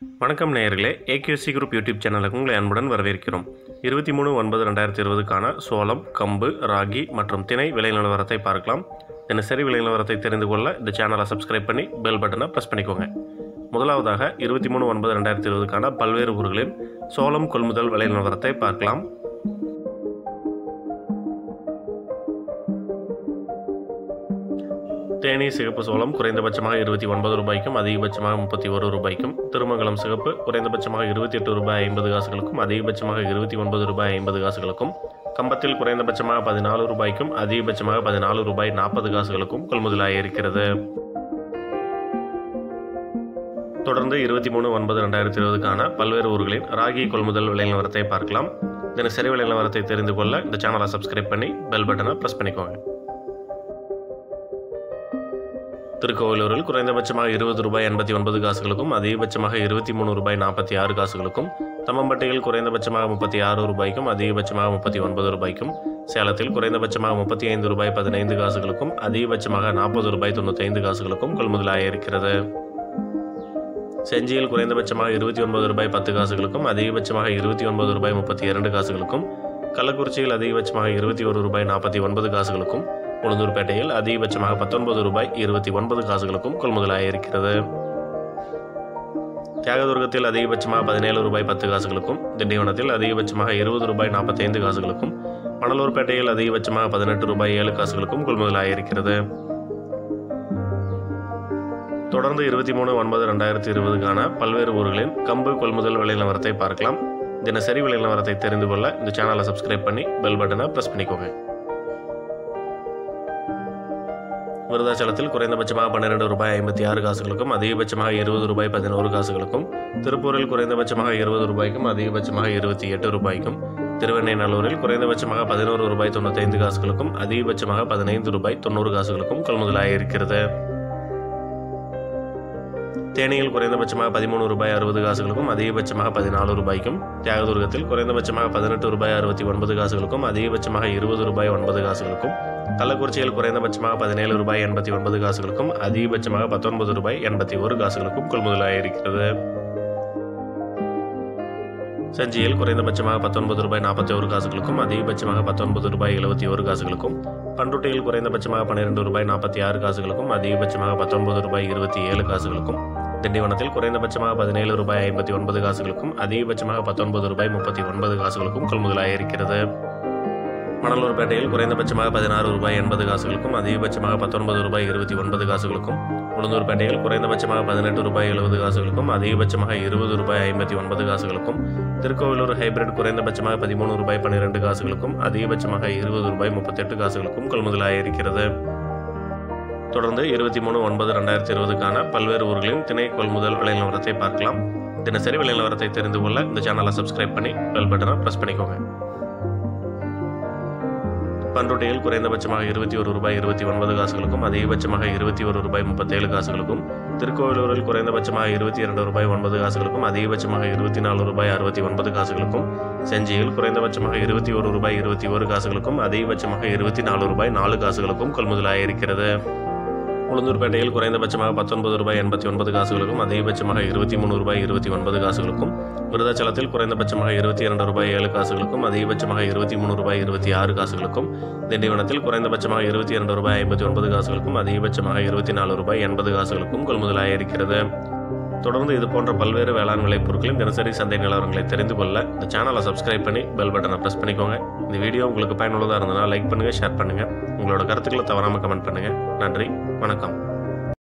வணக்கம் நேயர்களே AKC group YouTube சேனலுக்கு உங்களை அன்புடன் வரவேற்கிறோம் இருபத்தி மூணு ஒன்பது ரெண்டாயிரத்தி இருபதுக்கான சோளம் கம்பு ராகி மற்றும் திணை விலை நிலவரத்தை பார்க்கலாம் தினசரி விலை நிலவரத்தை தெரிந்து கொள்ள இந்த சேனலை சப்ஸ்கிரைப் பண்ணி பெல் பட்டனை ப்ரெஸ் பண்ணிக்கோங்க முதலாவதாக இருபத்தி மூணு ஒன்பது ரெண்டாயிரத்தி இருபதுக்கான பல்வேறு ஊர்களின் சோளம் கொள்முதல் விலை நிலவரத்தை பார்க்கலாம் தேனி சிகப்பு சோளம் குறைந்தபட்சமாக இருபத்தி ஒன்பது ரூபாய்க்கும் அதிகபட்சமாக முப்பத்தி ஒரு ரூபாய்க்கும் திருமங்கலம் சிகப்பு குறைந்தபட்சமாக இருபத்தி எட்டு ரூபாய் ஐம்பது காசுகளுக்கும் அதிகபட்சமாக இருபத்தி ஒன்பது ரூபாய் ஐம்பது காசுகளுக்கும் கம்பத்தில் குறைந்தபட்சமாக பதினாலு ரூபாய்க்கும் அதிகபட்சமாக பதினாலு ரூபாய் நாற்பது காசுகளுக்கும் கொள்முதலாக இருக்கிறது தொடர்ந்து இருபத்தி மூணு ஒன்பது ரெண்டாயிரத்தி இருபதுக்கான பல்வேறு ஊர்களின் ராகி கொள்முதல் விலை நிலவரத்தை பார்க்கலாம் தினசரி விலை நிலவரத்தை தெரிந்து கொள்ள இந்த சேனலை சப்ஸ்கிரைப் பண்ணி பெல் பட்டனை ப்ரெஸ் பண்ணிக்கோங்க திருக்கோவிலூரில் குறைந்தபட்சமாக இருபது ரூபாய் எண்பத்தி ஒன்பது காசுகளுக்கும் அதிகபட்சமாக இருபத்தி மூணு ரூபாய் நாற்பத்தி ஆறு காசுகளுக்கும் தம்மம்பட்டியில் குறைந்தபட்சமாக முப்பத்தி ஆறு ரூபாய்க்கும் அதிகபட்சமாக முப்பத்தி ஒன்பது ரூபாய்க்கும் சேலத்தில் குறைந்தபட்சமாக முப்பத்தி ஐந்து ரூபாய் பதினைந்து காசுகளுக்கும் அதிகபட்சமாக நாற்பது ரூபாய் தொண்ணூத்தைந்து காசுகளுக்கும் கொள்முதலாக இருக்கிறது செஞ்சியில் குறைந்தபட்சமாக இருபத்தி ஒன்பது ரூபாய் பத்து காசுகளுக்கும் அதிகபட்சமாக இருபத்தி ஒன்பது ரூபாய் முப்பத்தி இரண்டு காசுகளுக்கும் கள்ளக்குறிச்சியில் அதிகபட்சமாக இருபத்தி ஒரு ரூபாய் நாற்பத்தி ஒன்பது காசுகளுக்கும் உளுந்தூர்பேட்டையில் அதிகபட்சமாக பத்தொன்பது ரூபாய் இருபத்தி ஒன்பது காசுகளுக்கும் கொள்முதலாக இருக்கிறது தியாகதுர்கத்தில் அதிகபட்சமாக பதினேழு ரூபாய் பத்து காசுகளுக்கும் திண்டிவனத்தில் அதிகபட்சமாக இருபது ரூபாய் நாற்பத்தைந்து காசுகளுக்கும் மணலூர்பேட்டையில் அதிகபட்சமாக பதினெட்டு ரூபாய் ஏழு காசுகளுக்கும் கொள்முதலாக இருக்கிறது தொடர்ந்து இருபத்தி மூணு ஒன்பது ரெண்டாயிரத்தி இருபதுக்கான பல்வேறு ஊர்களின் கம்பு கொள்முதல் விலை நிலவரத்தை பார்க்கலாம் தினசரி விலை நிலவரத்தை தெரிந்து கொள்ள இந்த சேனலை சப்ஸ்கிரைப் பண்ணி பெல் பட்டனை ப்ரெஸ் பண்ணிக்கோங்க விருதாச்சலத்தில் குறைந்தபட்சமாக பன்னிரெண்டு ரூபாய் ஐம்பத்தி ஆறு காசுகளுக்கும் அதிகபட்சமாக இருபது ரூபாய் பதினோரு காசுகளுக்கும் திருப்பூரில் குறைந்தபட்சமாக இருபது ரூபாய்க்கும் அதிகபட்சமாக இருபத்தி எட்டு ரூபாய்க்கும் திருவெண்ணைநல்லூரில் குறைந்தபட்சமாக பதினோரு ரூபாய் தொண்ணூத்தைந்து காசுகளுக்கும் அதிகபட்சமாக பதினைந்து ரூபாய் தொண்ணூறு காசுகளுக்கும் கொள்முதலாக இருக்கிறது தேனியில் குறைந்தபட்சமாக பதிமூணு ரூபாய் அறுபது காசுகளுக்கும் அதிகபட்சமாக பதினாலு ரூபாய்க்கும் தியாகதுர்கத்தில் குறைந்தபட்சமாக பதினெட்டு ரூபாய் அறுபத்தி ஒன்பது காசுகளுக்கும் அதிகபட்சமாக இருபது ரூபாய் ஒன்பது காசுகளுக்கும் கள்ளக்குறிச்சியில் குறைந்தபட்சமாக பதினேழு ரூபாய் எண்பத்தி ஒன்பது காசுகளுக்கும் அதிகபட்சமாக பத்தொன்பது ரூபாய் எண்பத்தி ஒரு காசுகளுக்கும் கொள்முதலாக இருக்கிறது செஞ்சியில் குறைந்தபட்சமாக பத்தொன்பது ரூபாய் நாற்பத்தி ஒரு காசுகளுக்கும் அதிகபட்சமாக பத்தொன்பது ரூபாய் எழுபத்தி ஒரு காசுகளுக்கும் பண்ருட்டியில் குறைந்தபட்சமாக பன்னிரெண்டு ரூபாய் நாற்பத்தி ஆறு காசுகளுக்கும் அதிகபட்சமாக பத்தொன்பது ரூபாய் இருபத்தி ஏழு காசுகளுக்கும் திண்டிவனத்தில் குறைந்தபட்சமாக பதினேழு ரூபாய் ஐம்பத்தி ஒன்பது காசுகளுக்கும் அதிகபட்சமாக பத்தொன்பது ரூபாய் முப்பத்தி ஒன்பது காசுகளுக்கும் கொள்முதலாக இருக்கிறது மணலூர்பேட்டையில் குறைந்தபட்சமாக பதினாறு ரூபாய் எண்பது காசுகளுக்கும் அதிகபட்சமாக பத்தொன்பது ரூபாய் இருபத்தி ஒன்பது காசுகளுக்கும் உளுந்தூர்பேட்டையில் குறைந்தபட்சமாக பதினெட்டு ரூபாய் எழுபது காசுகளுக்கும் அதிகபட்சமாக இருபது ரூபாய் ஐம்பத்தி ஒன்பது காசுகளுக்கும் திருக்கோவிலூர் ஹைபிரிட் குறைந்தபட்சமாக பதிமூணு ரூபாய் பன்னிரெண்டு காசுகளுக்கும் அதிகபட்சமாக இருபது ரூபாய் முப்பத்தெட்டு காசுகளுக்கும் கொள்முதலாக இருக்கிறது தொடர்ந்து இருபத்தி மூணு ஒன்பது ரெண்டாயிரத்தி இருபதுக்கான பல்வேறு ஊர்களின் திணை கொள்முதல் விலை நிலவரத்தை பார்க்கலாம் தினசரி விலை நிலவரத்தை தெரிந்து கொள்ள இந்த சேனலை சப்ஸ்கிரைப் பண்ணி பெல் பட்டனை ப்ரெஸ் பண்ணிக்கோங்க பண்ருட்டியில் குறைந்தபட்சமாக இருபத்தி ஒரு ரூபாய் இருபத்தி ஒன்பது காசுகளுக்கும் அதிகபட்சமாக இருபத்தி ஒரு ரூபாய் முப்பத்தேழு காசுகளுக்கும் திருக்கோவிலூரில் குறைந்தபட்சமாக இருபத்தி இரண்டு ரூபாய் ஒன்பது காசுகளுக்கும் அதிகபட்சமாக இருபத்தி நாலு ரூபாய் அறுபத்தி ஒன்பது காசுகளுக்கும் செஞ்சியில் குறைந்தபட்சமாக இருபத்தி ஒரு ரூபாய் இருபத்தி ஒரு காசுகளுக்கும் அதிகபட்சமாக இருபத்தி நாலு ரூபாய் நாலு காசுகளுக்கும் கொள்முதலாக இருக்கிறது உளுந்தூர்பேட்டையில் குறைந்தபட்சமாக பத்தொன்பது ரூபாய் எண்பத்தி ஒன்பது காசுகளுக்கும் அதிகபட்சமாக இருபத்தி மூணு ரூபாய் இருபத்தி ஒன்பது காசுகளுக்கும் விருதாச்சலத்தில் குறைந்தபட்சமாக இருபத்தி இரண்டு ரூபாய் ஏழு காசுகளுக்கும் அதிகபட்சமாக இருபத்தி மூணு ரூபாய் இருபத்தி ஆறு காசுகளுக்கும் திண்டிவனத்தில் குறைந்தபட்சமாக இருபத்தி இரண்டு ரூபாய் ஐம்பத்தி ஒன்பது காசுகளுக்கும் அதிகபட்சமாக இருபத்தி நாலு ரூபாய் எண்பது காசுகளுக்கும் கொள்முதலாக இருக்கிறது தொடர்ந்து இது போன்ற பல்வேறு வேளாண் விளைபொருட்களின் தினசரி சந்தை நிலவரங்களை தெரிந்து கொள்ள இந்த சேனலை சப்ஸ்கிரைப் பண்ணி பெல் பட்டனை ப்ரெஸ் பண்ணிக்கோங்க இந்த வீடியோ உங்களுக்கு பயனுள்ளதாக இருந்ததுன்னா லைக் பண்ணுங்கள் ஷேர் பண்ணுங்கள் உங்களோட கருத்துக்களை தவறாமல் கமெண்ட் பண்ணுங்கள் நன்றி வணக்கம்